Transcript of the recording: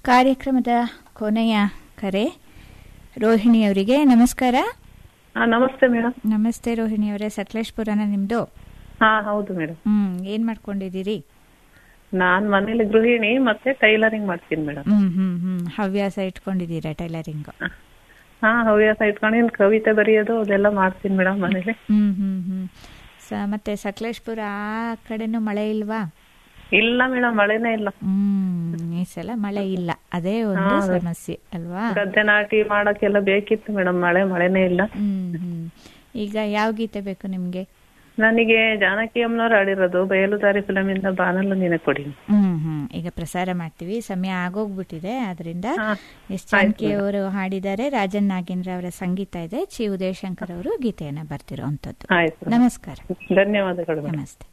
ಕಾರ್ಯಕ್ರಮದ ಕೊನೆಯ ಕರೆ ರೋಹಿಣಿಯವರಿಗೆ ನಮಸ್ಕಾರ ಹಾ ನಮಸ್ತೆ ಮೇಡಮ್ ನಮಸ್ತೆ ರೋಹಿಣಿಯವರೇ ಸಕಲೇಶ್ಪುರನ ನಿಮ್ದು ಹಾ ಹೌದು ಮೇಡಮ್ ಹ್ಮ್ ಏನ್ ಮಾಡ್ಕೊಂಡಿದ್ದೀರಿ ನಾನ್ ಮನೇಲಿ ಗೃಹಿಣಿ ಮತ್ತೆ ಟೈಲರಿಂಗ್ ಮಾಡ್ತೀನಿ ಮೇಡಮ್ ಹ್ಮ್ ಹ್ಮ್ ಹ್ಮ್ ಹವ್ಯಾಸ ಇಟ್ಕೊಂಡಿದ್ದೀರಾ ಟೈಲರಿಂಗ್ ಹಾ ಹವ್ಯಾಸ ಇಟ್ಕೊಂಡು ಇನ್ ಕವಿತೆ ಬರೆಯೋದು ಅದೆಲ್ಲ ಮಾಡ್ತೀನಿ ಮೇಡಮ್ ಮನೇಲಿ ಹ್ಮ್ ಹ್ಮ್ ಹ್ಮ್ ಸ ಮತ್ತೆ ಸಕಲೇಶ್ಪುರ ಆ ಕಡೆನೂ ಮಳೆ ಇಲ್ವಾ ಇಲ್ಲ ಮೇಡಮ್ ಮಳೆನೇ ಇಲ್ಲ ಹ್ಮ್ ಈ ಸಲ ಮಳೆ ಇಲ್ಲ ಅದೇ ಒಂದು ಸಮಸ್ಯೆ ಅಲ್ವಾ ಗದ್ದೆ ನಾಟಿ ಮಾಡಕ್ಕೆಲ್ಲ ಬೇಕಿತ್ತು ಮೇಡಮ್ ಮಳೆ ಮಳೆನೇ ಇಲ್ಲ ಹ್ಮ್ ಹ್ಮ್ ಈಗ ಯಾವ ಗೀತೆ ಬೇಕು ನಿಮ್ಗೆ ನನಗೆ ಜಾನಕಿ ಅಮ್ಮನವ್ರು ಆಡಿರೋದು ಬಯಲುದಾರಿ ಫಿಲಮ್ ಇಂದ ಬಾನಲು ನೀನೆ ಕೊಡಿ ಹ್ಮ್ ಹ್ಮ್ ಈಗ ಪ್ರಸಾರ ಮಾಡ್ತೀವಿ ಸಮಯ ಆಗೋಗ್ಬಿಟ್ಟಿದೆ ಅದರಿಂದ ಹಾ, ಎಸ್ ಜಾನಕಿ ಅವರು ಹಾಡಿದ್ದಾರೆ ರಾಜನ್ ನಾಗೇಂದ್ರ ಅವರ ಸಂಗೀತ ಇದೆ ಚಿ ಉದಯಶಂಕರ್ ಅವರು ಗೀತೆಯನ್ನ ಬರ್ತಿರೋ ಅಂಥದ್ದು ಆಯ್ತು ನಮಸ್ಕಾರ ಧನ್ಯವಾದಗಳು ಮೇಡಮ್ ನಮಸ್ತೆ